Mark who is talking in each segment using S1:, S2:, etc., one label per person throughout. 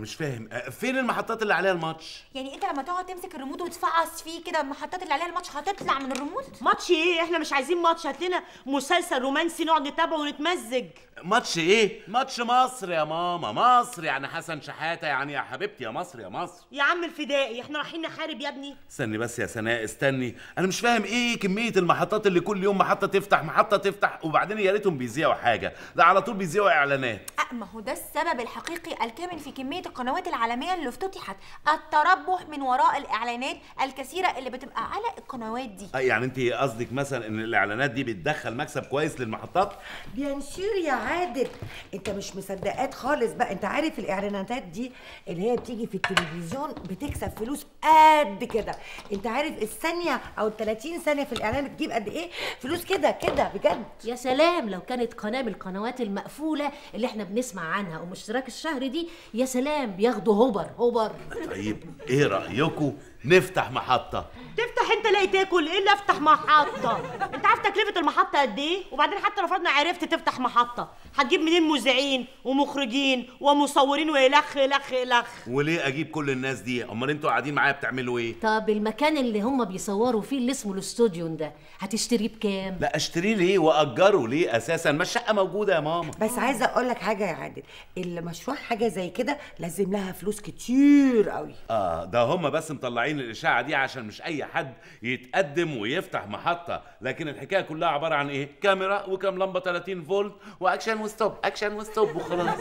S1: مش فاهم آه، فين المحطات اللي عليها الماتش
S2: يعني انت لما تقعد تمسك الريموت وتفعص فيه كده المحطات اللي عليها الماتش هتطلع من الريموت
S3: ماتش ايه احنا مش عايزين ماتش هات لنا مسلسل رومانسي نقعد نتابعه ونتمزج
S1: ماتش ايه ماتش مصر يا ماما مصر يعني حسن شحاته يعني يا حبيبتي يا مصر يا مصر
S3: يا عم الفدائي احنا رايحين نحارب يا ابني
S1: استني بس يا سناء استني انا مش فاهم ايه كميه المحطات اللي كل يوم محطه تفتح محطه تفتح وبعدين يا ريتهم بيذيعوا حاجه ده على طول بيذيعوا اعلانات
S2: أه ما هو ده السبب الحقيقي الكامن في كمية القنوات العالمية اللي افتتحت التربح من وراء الإعلانات الكثيرة اللي بتبقى على القنوات دي
S1: آه، يعني انت قصدك مثلا ان الاعلانات دي بتدخل مكسب كويس للمحطات
S4: بيان سور يا عادل انت مش مصدقات خالص بقى انت عارف الاعلانات دي اللي هي بتيجي في التلفزيون بتكسب فلوس قد كده انت عارف الثانيه او ال 30 ثانيه في الاعلان بتجيب قد ايه فلوس كده كده بجد
S5: يا سلام لو كانت قناه من القنوات المقفوله اللي احنا بنسمع عنها ومشتراك الشهر دي يا سلام بياخدوا هبر هبر
S1: طيب ايه رايكم نفتح محطه
S3: تفتح انت لاقي تاكل ايه اللي افتح محطه انت عارف تكلفه المحطه قد ايه وبعدين حتى لو فرضنا عرفت تفتح محطه هتجيب منين مذيعين ومخرجين ومصورين والخ الخ الخ
S1: وليه اجيب كل الناس دي امال انتوا قاعدين معايا بتعملوا ايه
S5: طب المكان اللي هم بيصوروا فيه اللي اسمه الاستوديو ده هتشتريه بكام
S1: لا اشتريه ليه واجره ليه اساسا ما الشقه موجوده يا ماما
S4: بس عايزه اقول لك حاجه يا عادل المشروع حاجه زي كده لازم لها فلوس كتير قوي
S1: اه ده هم بس مطلعين الاشاعه دي عشان مش اي حد يتقدم ويفتح محطه لكن الحكايه كلها عباره عن ايه كاميرا وكام لمبه 30 فولت واكشن وستوب اكشن وستوب وخلاص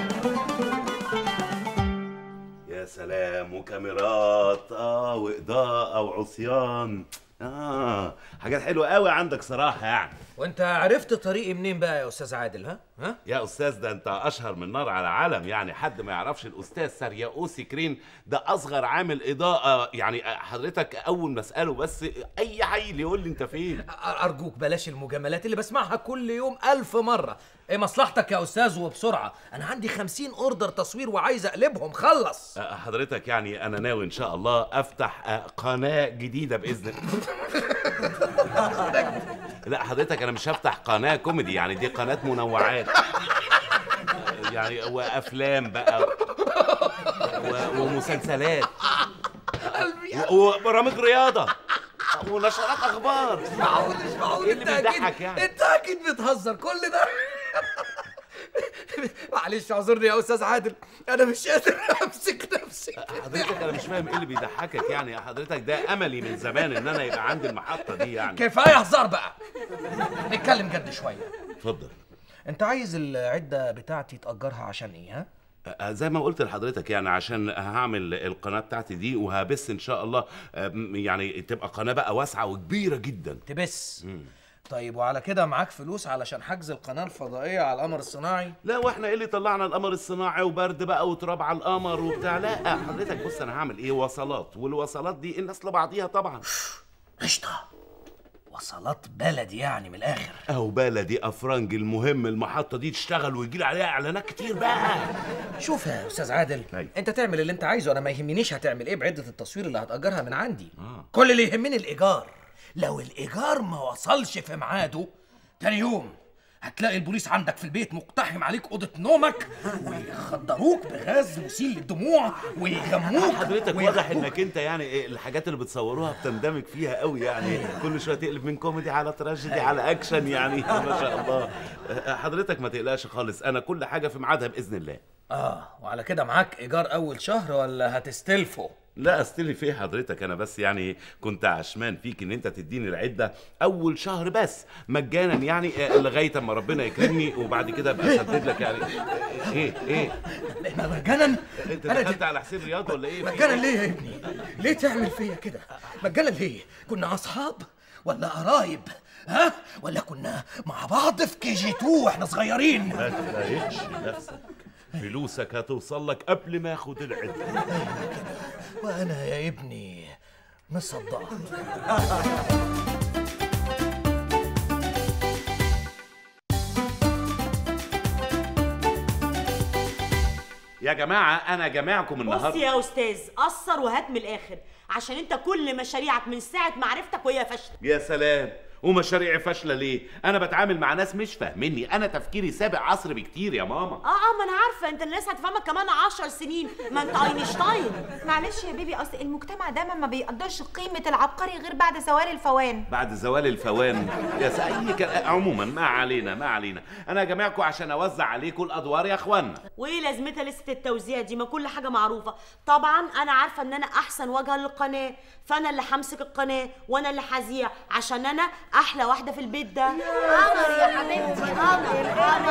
S1: يا سلام وكاميرات اه واضاءه وعصيان اه حاجات حلوه قوي عندك صراحه يعني
S6: وانت عرفت طريقي منين بقى يا استاذ عادل ها ها
S1: يا استاذ ده انت اشهر من نار على علم يعني حد ما يعرفش الاستاذ سرياوسي كرين ده اصغر عامل اضاءه يعني حضرتك اول ما اساله بس اي عيل يقول لي انت فين
S6: أ- ارجوك بلاش المجاملات اللي بسمعها كل يوم ألف مره ايه مصلحتك يا استاذ وبسرعه انا عندي خمسين اوردر تصوير وعايز اقلبهم خلص
S1: أه، حضرتك يعني انا ناوي ان شاء الله افتح أه، قناه جديده باذن لا حضرتك انا مش هفتح قناه كوميدي يعني دي قناه منوعات يعني وافلام بقى و- ومسلسلات و- وبرامج رياضه ونشرات اخبار
S6: مش معقول مش معقول
S1: إيه اللي
S6: انت
S1: بيضحك
S6: اكيد
S1: يعني؟
S6: انت اكيد بتهزر كل ده معلش اعذرني يا استاذ عادل انا مش قادر امسك نفسي
S1: حضرتك انا مش فاهم ايه اللي بيضحكك يعني يا حضرتك ده املي من زمان ان انا يبقى عندي المحطه دي يعني
S6: كفايه هزار بقى نتكلم جد شويه
S1: اتفضل
S6: انت عايز العده بتاعتي تاجرها عشان ايه ها
S1: آه، زي ما قلت لحضرتك يعني عشان هعمل القناه بتاعتي دي وهبث ان شاء الله آه، م- يعني تبقى قناه بقى واسعه وكبيره جدا
S6: تبس طيب وعلى كده معاك فلوس علشان حجز القناه الفضائيه على القمر الصناعي
S1: لا واحنا ايه اللي طلعنا القمر الصناعي وبرد بقى وتراب على القمر وبتاع لا حضرتك بص انا هعمل ايه وصلات والوصلات دي الناس لبعضيها طبعا
S6: قشطه وصلات بلدي يعني من الاخر
S1: اهو بلدي افرنج المهم المحطه دي تشتغل ويجي لي عليها اعلانات كتير بقى
S6: شوف يا استاذ عادل
S1: أيوة.
S6: انت تعمل اللي انت عايزه انا ما يهمنيش هتعمل ايه بعده التصوير اللي هتاجرها من عندي
S1: آه.
S6: كل اللي يهمني الايجار لو الايجار ما وصلش في ميعاده تاني يوم هتلاقي البوليس عندك في البيت مقتحم عليك اوضه نومك ويخدروك بغاز مسيل للدموع ويغموك
S1: حضرتك
S6: ويخ-
S1: واضح انك انت يعني إيه الحاجات اللي بتصوروها بتندمج فيها قوي يعني كل شويه تقلب من كوميدي على تراجيدي على اكشن يعني ما شاء الله آه، حضرتك ما تقلقش خالص انا كل حاجه في ميعادها باذن الله
S6: اه وعلى كده معاك ايجار اول شهر ولا هتستلفه
S1: لا استلف ايه حضرتك انا بس يعني كنت عشمان فيك ان انت تديني العده اول شهر بس مجانا يعني آه، لغايه اما ربنا يكرمني وبعد كده ابقى اسدد لك يعني آه، ايه ايه
S6: مجانا
S1: انت
S6: أنا
S1: دخلت على حسين رياض ولا ايه في
S6: مجانا
S1: إيه؟
S6: ليه يا ابني؟ ليه تعمل فيا كده؟ مجانا ليه؟ كنا اصحاب ولا قرايب؟ ها؟ ولا كنا مع بعض في كي جي 2 واحنا صغيرين؟
S1: ما تضايقش نفسك فلوسك هتوصل لك قبل ما اخد العده
S6: وانا يا ابني مصدق
S1: يا جماعه انا جامعكم
S3: بص
S1: النهارده
S3: يا استاذ قصر وهات من الاخر عشان انت كل مشاريعك من ساعه ما عرفتك وهي فاشله
S1: يا سلام ومشاريعي فاشله ليه انا بتعامل مع ناس مش فاهميني انا تفكيري سابق عصر بكتير يا ماما
S3: اه اه ما انا عارفه انت الناس هتفهمك كمان عشر سنين ما انت اينشتاين
S2: معلش يا بيبي اصل المجتمع دايما ما بيقدرش قيمه العبقري غير بعد زوال الفوان
S1: بعد زوال الفوان يا سأي كان عموما ما علينا ما علينا انا جامعكم عشان اوزع عليكم الادوار يا اخوانا
S3: وايه لازمتها لسه التوزيع دي ما كل حاجه معروفه طبعا انا عارفه ان انا احسن وجهه للقناه فانا اللي همسك القناه وانا اللي هذيع عشان انا احلى واحده في البيت ده
S2: قمر يا حبيبتي قمر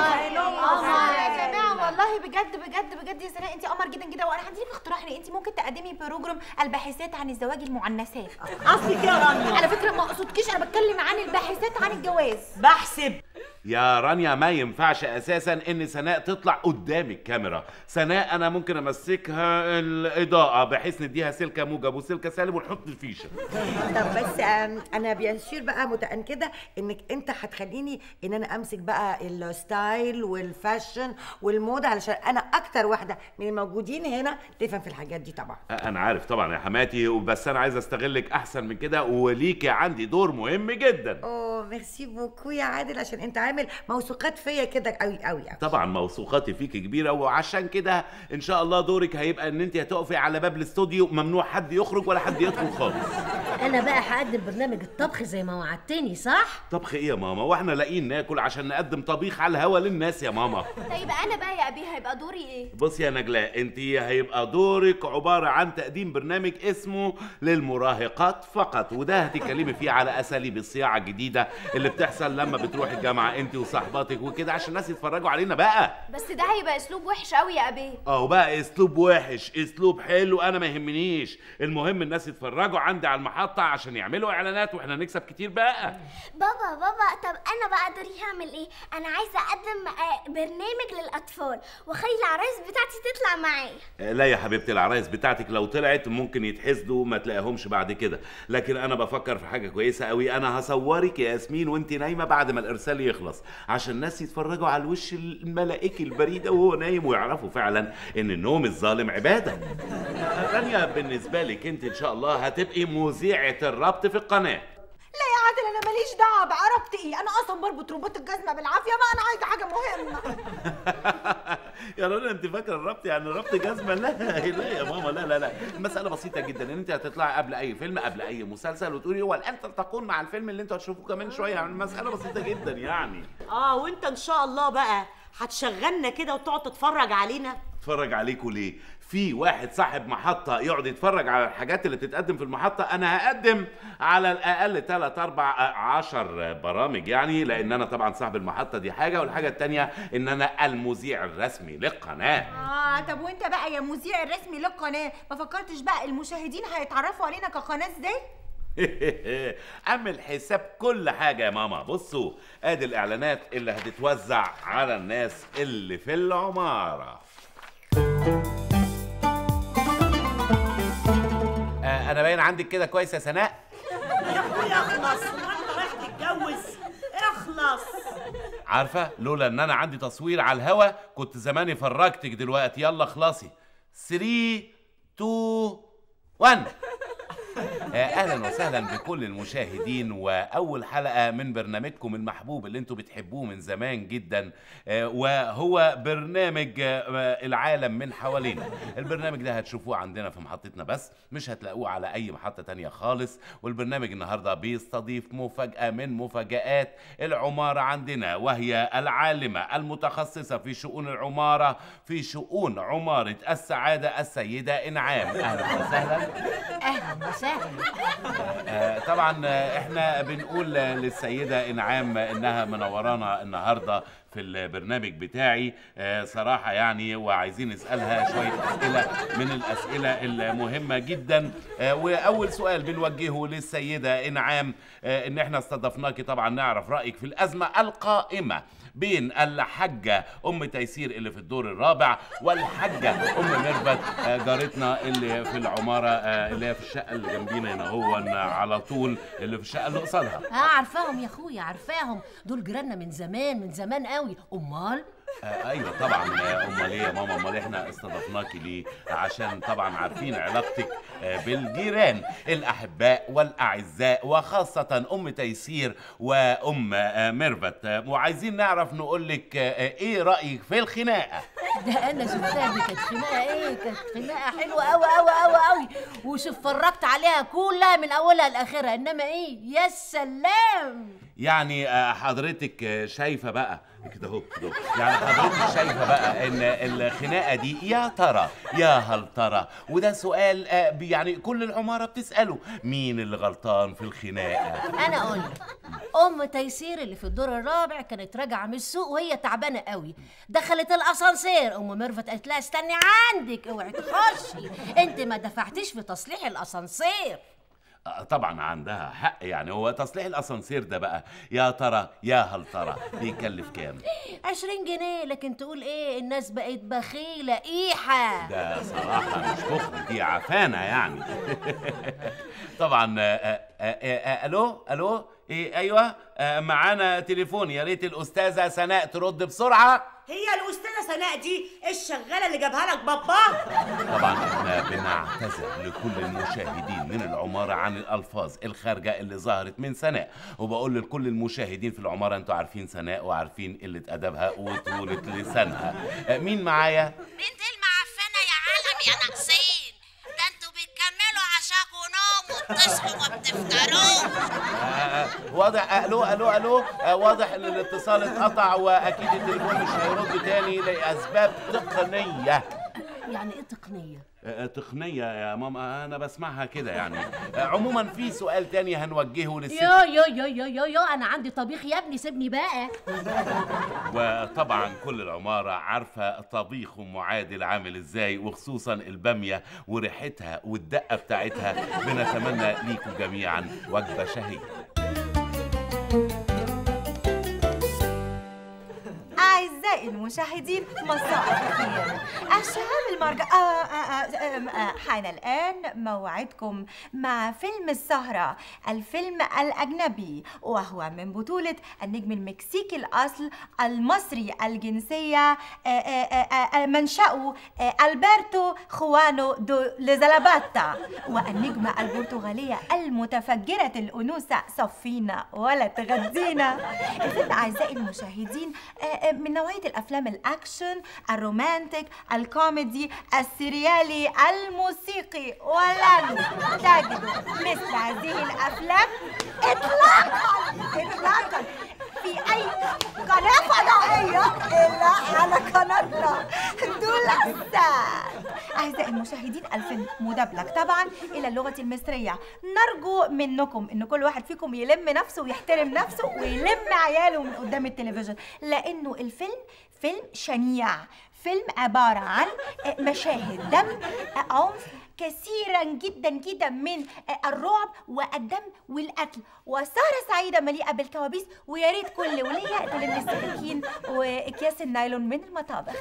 S2: قمر يا جماعه والله بجد بجد بجد يا سناء انت قمر جدا جدا وانا عندي لك اقتراح ليه انت ممكن تقدمي بروجرام الباحثات عن الزواج المعنسات
S3: قصدك يا رانيا
S2: على فكره ما اقصدكيش انا بتكلم عن الباحثات عن الجواز
S3: بحسب
S1: يا رانيا ما ينفعش اساسا ان سناء تطلع قدام الكاميرا سناء انا ممكن امسكها الاضاءه بحيث نديها سلكه موجب وسلكه سالب ونحط الفيشه
S4: طب بس آم، انا بينشير بقى متاكده انك انت هتخليني ان انا امسك بقى الستايل والفاشن والموضه علشان انا اكتر واحده من الموجودين هنا تفهم في الحاجات دي طبعا
S1: انا عارف طبعا يا حماتي بس انا عايز استغلك احسن من كده وليكي عندي دور مهم جدا
S4: اوه ميرسي بوكو يا عادل عشان انت عامل موثوقات فيا كده قوي قوي قوي
S1: طبعا موثوقاتي فيك كبيره وعشان كده ان شاء الله دورك هيبقى ان انت هتقفي على باب الاستوديو ممنوع حد يخرج ولا حد يدخل خالص
S5: انا بقى هقدم برنامج الطبخ زي ما وعدتني صح
S1: طبخ ايه يا ماما واحنا لاقيين ناكل عشان نقدم طبيخ على الهوا للناس يا ماما
S2: طيب انا بقى يا ابي هيبقى دوري ايه
S1: بص يا نجلاء انت هيبقى دورك عباره عن تقديم برنامج اسمه للمراهقات فقط وده هتتكلمي فيه على اساليب الصياعه الجديده اللي بتحصل لما بتروحي الجامعه انت وصاحباتك وكده عشان الناس يتفرجوا علينا بقى
S2: بس ده هيبقى اسلوب وحش قوي يا ابي
S1: اه بقى اسلوب وحش اسلوب حلو انا ما يهمنيش المهم الناس يتفرجوا عندي على المحطه عشان يعملوا اعلانات واحنا نكسب كتير بقى
S7: بابا بابا طب انا بقى دوري هعمل ايه انا عايزه اقدم آه، برنامج للاطفال واخلي العرايس بتاعتي تطلع معايا
S1: آه، لا يا حبيبتي العرايس بتاعتك لو طلعت ممكن يتحسدوا ما تلاقيهمش بعد كده لكن انا بفكر في حاجه كويسه قوي انا هصورك يا ياسمين وانت نايمه بعد ما الارسال يخلص عشان الناس يتفرجوا على الوش الملائكي البريء ده وهو نايم ويعرفوا فعلا ان النوم الظالم عباده آه، رانيا بالنسبه لك انت ان شاء الله هتبقي مذيعه الربط في القناه
S2: لا يا عادل انا ماليش دعوه بعربت ايه انا اصلا بربط رباط الجزمه بالعافيه ما انا عايزه حاجه مهمه
S1: يا رنا انت فاكره الربط يعني ربط جزمه لا لا يا ماما لا لا لا المساله بسيطه جدا ان انت هتطلعي قبل اي فيلم قبل اي مسلسل وتقولي هو الان تلتقون مع الفيلم اللي انتوا هتشوفوه كمان شويه يعني المساله بسيطه جدا يعني
S3: اه وانت ان شاء الله بقى هتشغلنا كده وتقعد تتفرج علينا
S1: اتفرج عليكم ليه في واحد صاحب محطة يقعد يتفرج على الحاجات اللي بتتقدم في المحطة أنا هقدم على الأقل 3 4 10 برامج يعني لأن أنا طبعا صاحب المحطة دي حاجة والحاجة التانية إن أنا المذيع الرسمي للقناة
S2: اه طب وانت بقى يا مذيع الرسمي للقناه ما فكرتش بقى المشاهدين هيتعرفوا علينا كقناه ازاي
S1: اعمل حساب كل حاجة يا ماما بصوا ادي الاعلانات اللي هتتوزع على الناس اللي في العمارة آه انا باين عندك كده كويس يا سناء
S3: يا اخويا اخلص هو انت رايح تتجوز اخلص
S1: عارفة لولا ان انا عندي تصوير على الهوا كنت زماني فرجتك دلوقتي يلا خلاصي 3 2 1 آه، اهلا وسهلا بكل المشاهدين واول حلقه من برنامجكم المحبوب اللي انتم بتحبوه من زمان جدا آه، وهو برنامج آه، العالم من حوالينا البرنامج ده هتشوفوه عندنا في محطتنا بس مش هتلاقوه على اي محطه تانية خالص والبرنامج النهارده بيستضيف مفاجاه من مفاجات العماره عندنا وهي العالمه المتخصصه في شؤون العماره في شؤون عماره السعاده السيده انعام اهلا وسهلا
S5: اهلا وسهلا
S1: آه، طبعا آه، احنا بنقول آه، للسيده انعام انها منورانا النهارده في البرنامج بتاعي آه، صراحه يعني وعايزين نسالها شويه اسئله من الاسئله المهمه جدا آه، واول سؤال بنوجهه للسيده انعام آه، ان احنا استضفناكي طبعا نعرف رايك في الازمه القائمه بين الحاجة أم تيسير اللي في الدور الرابع والحاجة أم ميرفت آه، جارتنا اللي في العمارة آه، اللي هي في الشقة اللي جنبينا هنا هو على طول اللي في الشقة اللي قصادها
S5: اه عارفاهم يا اخويا عارفاهم دول جيراننا من زمان من زمان قوي امال
S1: آه ايوه طبعا آه، امال ايه يا ماما امال احنا استضفناكي ليه عشان طبعا عارفين علاقتك آه، بالجيران الاحباء والاعزاء وخاصه ام تيسير وام آه، ميرفت آه، وعايزين نعرف نقول لك آه، ايه رايك في الخناقه
S5: ده انا شفتها دي كانت خناقه ايه كانت خناقه حلوه قوي قوي قوي قوي وشوف فرجت عليها كلها من اولها لاخرها انما ايه يا سلام
S1: يعني آه، حضرتك آه، شايفه بقى كده اهو كده أهو. يعني حضرتك شايفه بقى ان الخناقه دي يا ترى يا هل ترى وده سؤال آه، بي- يعني كل العماره بتساله مين اللي غلطان في الخناقه
S5: انا اقول لك ام تيسير اللي في الدور الرابع كانت راجعه من السوق وهي تعبانه قوي دخلت الاسانسير ام ميرفت قالت لها استني عندك اوعي تخشي انت ما دفعتيش في تصليح الاسانسير
S1: آه، طبعا عندها حق يعني هو تصليح الاسانسير ده بقى يا ترى يا هل ترى بيكلف كام
S5: 20 جنيه لكن تقول ايه الناس بقت بخيله قيحه
S1: ده صراحة مش بخل دي عفانة يعني طبعا آه، آه، آه، آه، الو الو ايه ايوه آه، معانا تليفون يا ريت الاستاذة سناء ترد بسرعة
S3: هي الاستاذه سناء دي الشغاله اللي جابها لك بابا
S1: طبعا احنا بنعتذر لكل المشاهدين من العمارة عن الالفاظ الخارجة اللي ظهرت من سناء وبقول لكل المشاهدين في العمارة انتوا عارفين سناء وعارفين قلة ادبها وطولة لسانها آه، مين معايا
S8: بنت المعفنة يا عالم يا ناقصين ده انتوا بتكملوا عشاكوا نوم وبتصحوا ما بتفطروش
S1: آه، واضح الو الو الو آه، واضح ان الاتصال اتقطع واكيد التليفون مش هيرد تاني لاسباب تقنيه
S5: يعني ايه تقنيه
S1: آه، تقنيه يا ماما انا بسمعها كده يعني آه، عموما في سؤال تاني هنوجهه للست
S5: يو يو يو يو يو يو انا عندي طبيخ يا ابني سيبني بقى
S1: وطبعا كل العماره عارفه طبيخ ام عادل عامل ازاي وخصوصا الباميه وريحتها والدقه بتاعتها بنتمنى ليكم جميعا وجبه شهيه
S2: أعزائي المشاهدين مساء الخير الشباب المرجع آه آه آه آم، آه حان الآن موعدكم مع فيلم السهرة الفيلم الأجنبي وهو من بطولة النجم المكسيكي الأصل المصري الجنسية آه، آه، آه، آه، منشأه آه، ألبرتو خوانو دو ليزالاباتا والنجمة البرتغالية المتفجرة الأنوثة صفينا ولا تغدينا الفيلم أعزائي المشاهدين آه، آه، من نوعية الأفلام الأكشن الرومانتك الكوميدي السريالي الموسيقي ولن تجدوا مثل هذه الأفلام إطلاقا إطلاقا في أي قناة فضائية إلا على قناتنا دول الساد أعزائي المشاهدين الفيلم مدبلج طبعا إلى اللغة المصرية نرجو منكم إن كل واحد فيكم يلم نفسه ويحترم نفسه ويلم عياله من قدام التلفزيون لأنه الفيلم فيلم شنيع فيلم عبارة عن مشاهد دم عنف كثيرا جدا جدا من الرعب والدم والقتل وسهرة سعيدة مليئة بالكوابيس ويا ريت كل ولية تلم السكاكين واكياس النايلون من المطابخ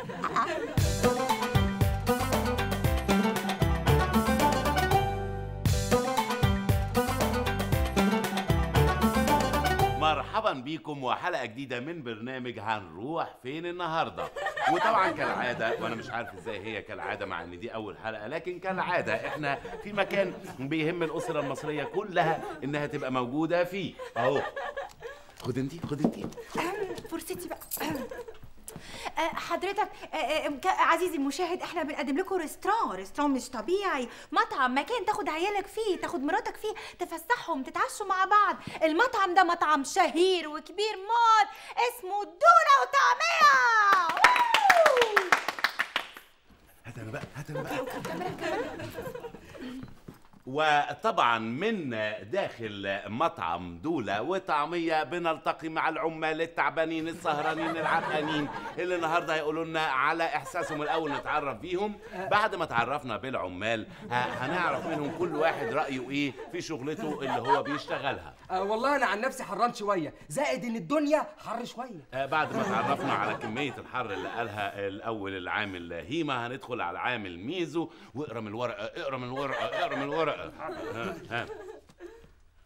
S1: مرحبا بيكم وحلقه جديده من برنامج هنروح فين النهارده وطبعا كالعاده وانا مش عارف ازاي هي كالعاده مع ان دي اول حلقه لكن كالعاده احنا في مكان بيهم الاسره المصريه كلها انها تبقى موجوده فيه اهو خد انتي خد انتي
S2: فرصتي بقى آه، حضرتك آه، آه، ك- عزيزي المشاهد احنا بنقدم لكم ريستوران ريستوران مش طبيعي مطعم مكان تاخد عيالك فيه تاخد مراتك فيه تفسحهم تتعشوا مع بعض المطعم ده مطعم شهير وكبير موت اسمه دونة وطعمية ووو!
S1: هات انا بقى هات انا بقى وطبعا من داخل مطعم دولة وطعمية بنلتقي مع العمال التعبانين السهرانين العرقانين اللي النهارده هيقولوا لنا على احساسهم الاول نتعرف بيهم بعد ما تعرفنا بالعمال ه- هنعرف منهم كل واحد رايه ايه في شغلته اللي هو بيشتغلها
S9: آه والله انا عن نفسي حران شويه زائد ان الدنيا حر شويه
S1: آه، بعد ما تعرفنا على كمية الحر اللي قالها الأول العامل هيما هندخل على العامل ميزو واقرا من الورقة اقرا من الورقة اقرا من الورقة ها ها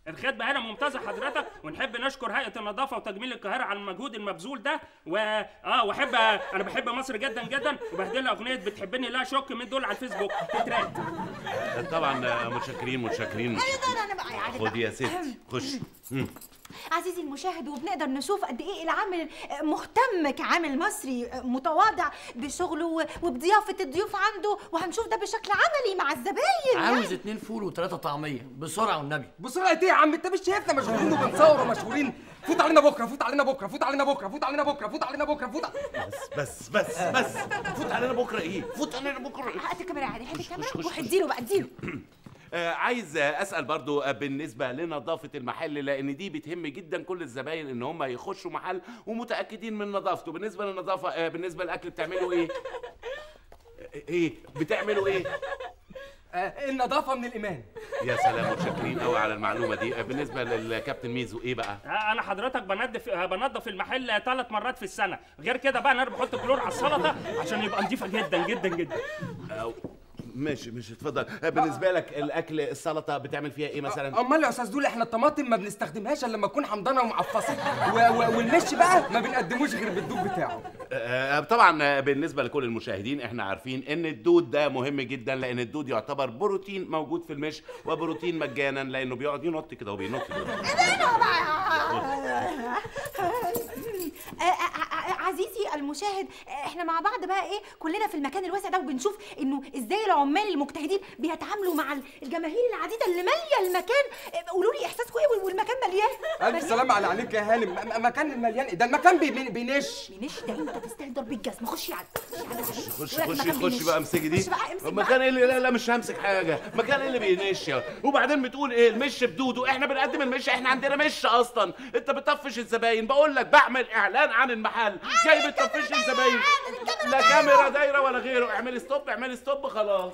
S10: الخدمه هنا ممتازه حضرتك ونحب نشكر هيئه النظافه وتجميل القاهره على المجهود المبذول ده و اه واحب انا بحب مصر جدا جدا وبهدلها اغنيه بتحبني لا شك من دول على الفيسبوك تترات
S1: طبعا آه، متشكرين متشكرين
S2: انا انا بقى يعني
S1: خد يا ست خش مم.
S2: عزيزي المشاهد وبنقدر نشوف قد ايه العامل مهتم كعامل مصري متواضع بشغله وبضيافه الضيوف عنده وهنشوف ده بشكل عملي مع الزباين
S11: عاوز اتنين فول وثلاثة طعمية بسرعة والنبي
S9: بسرعه ايه يا عم انت مش شايفنا مشغولين وبنصور ومشهورين فوت علينا بكره فوت علينا بكره فوت علينا بكره فوت علينا بكره فوت علينا بكره فوت
S1: بس بس بس فوت علينا بكره ايه فوت علينا بكره إيه؟
S2: هات الكاميرا عادي هات الكاميرا
S1: خش، خش.
S2: وهديله بقى اديله
S1: آه، عايز آه، اسال برضو آه، بالنسبه لنظافه المحل لان دي بتهم جدا كل الزباين ان هم يخشوا محل ومتاكدين من نظافته بالنسبه للنظافه آه، بالنسبه للاكل بتعملوا ايه آه، ايه بتعملوا ايه
S9: آه النظافه من الايمان
S1: يا سلام متشكرين قوي على المعلومه دي آه، بالنسبه للكابتن ميزو ايه بقى
S10: آه، انا حضرتك بنضف آه، بنضف المحل ثلاث مرات في السنه غير كده بقى انا بحط كلور على السلطه عشان يبقى نظيفه جدا جدا جدا
S1: آه، ماشي ماشي اتفضل آه، بالنسبه لك الاكل السلطه بتعمل فيها ايه مثلا
S9: امال يا استاذ دول احنا الطماطم ما بنستخدمهاش الا لما تكون حمضانه ومعفصه و... و... والمش بقى ما بنقدموش غير بالدوب بتاعه
S1: آه، طبعا آه، بالنسبه لكل المشاهدين احنا عارفين ان الدود ده مهم جدا لان الدود يعتبر بروتين موجود في المش وبروتين مجانا لانه بيقعد ينط كده وبينط كده
S2: آه، آه، آه، عزيزي المشاهد آه، احنا مع بعض بقى ايه كلنا في المكان الواسع ده وبنشوف انه ازاي العمال المجتهدين بيتعاملوا مع الجماهير العديده اللي ماليه المكان آه، قولوا لي احساسكم ايه والمكان مليان
S9: الف سلام على عليك يا هانم م- م- مكان مليان إيه؟ ده المكان بي... بي- بينش
S2: بينش ده انت تستاهل ضرب الجزمه خش على
S1: خش خش خش بقى امسكي دي
S2: خش بقى، امسك بقى.
S1: مكان ايه اللي لا لا مش همسك حاجه مكان ايه اللي بينش يا وبعدين بتقول ايه المش بدوده احنا بنقدم المش احنا عندنا مش اصلا انت بتطفش الزباين بقول لك بعمل اعلان عن المحل جاي بتطفش الزباين لا كاميرا دايره ولا غيره اعملي ستوب اعملي ستوب خلاص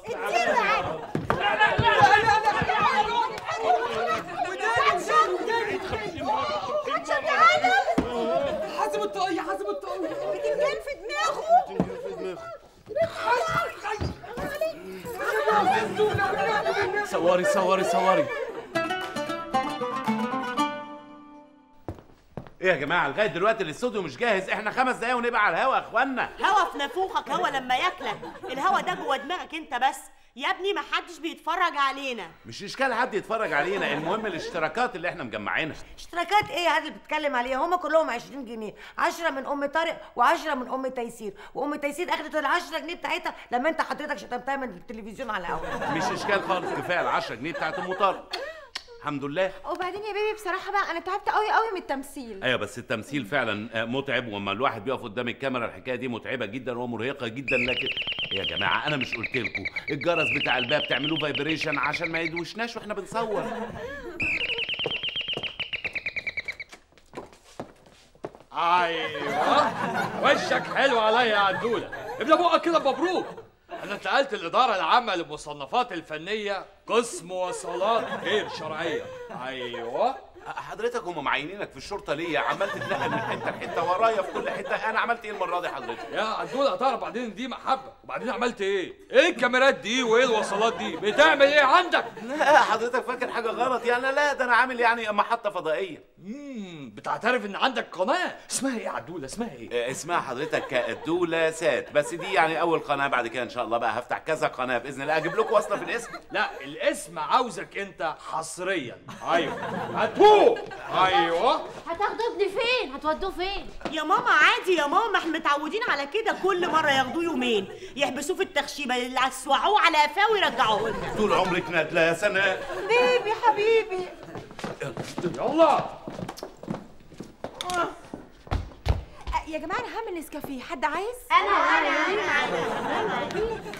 S9: حاسب الطاقية حاسب الطاقية
S2: بتنجان في دماغه
S1: صوري صوري صوري ايه يا جماعه لغايه دلوقتي الاستوديو مش جاهز احنا خمس دقايق ونبقى على الهوا يا اخوانا
S3: هوا في نافوخك هوا لما ياكلك الهوا ده جوه دماغك انت بس يا ابني ما حدش بيتفرج علينا
S1: مش اشكال حد يتفرج علينا المهم الاشتراكات اللي احنا مجمعينها
S4: اشتراكات ايه هذا اللي بتتكلم عليها هم كلهم 20 جنيه 10 من ام طارق و10 من ام تيسير وام تيسير اخدت ال 10 جنيه بتاعتها لما انت حضرتك شتمتها من التلفزيون على الهوا
S1: مش اشكال خالص كفايه ال 10 جنيه بتاعت ام طارق الحمد لله
S2: وبعدين يا بيبي بصراحه بقى انا تعبت قوي قوي من التمثيل
S1: ايوه بس التمثيل فعلا آه، متعب وما الواحد بيقف قدام الكاميرا الحكايه دي متعبه جدا ومرهقه جدا لكن يا جماعه انا مش قلت لكم الجرس بتاع الباب تعملوه فايبريشن عشان ما يدوشناش واحنا بنصور
S11: ايوه وشك حلو عليا يا عدوله ابدا بقك كده مبروك انا اتنقلت الاداره العامه للمصنفات الفنيه قسم وصلات غير شرعيه ايوه
S1: حضرتك هم معينينك في الشرطه ليه عمال تتنقل من حته لحته ورايا في كل حته انا عملت ايه المره دي حضرتك
S11: يا عدوله هتعرف بعدين دي محبه وبعدين عملت ايه ايه الكاميرات دي وايه الوصلات دي بتعمل ايه عندك
S1: لا حضرتك فاكر حاجه غلط يعني لا ده انا عامل يعني محطه فضائيه
S11: امم بتعترف ان عندك قناه اسمها ايه يا عدوله اسمها ايه
S1: آه، اسمها حضرتك دولة سات بس دي يعني اول قناه بعد كده ان شاء الله بقى هفتح كذا قناه باذن الله اجيب لكم وصله في الاسم
S11: لا الاسم عاوزك انت حصريا ايوه هاتوه ايوه
S5: هتاخدوا ابني فين هتودوه فين
S3: يا ماما عادي يا ماما احنا متعودين على كده كل مره ياخدوه يومين يحبسوه في التخشيبه اللي يسوعوه على قفاه ويرجعوه لنا
S1: طول عمرك نادله يا سناء
S2: بيبي حبيبي
S11: يلا
S2: آه، يا جماعه انا هعمل نسكافيه حد عايز
S7: انا انا انا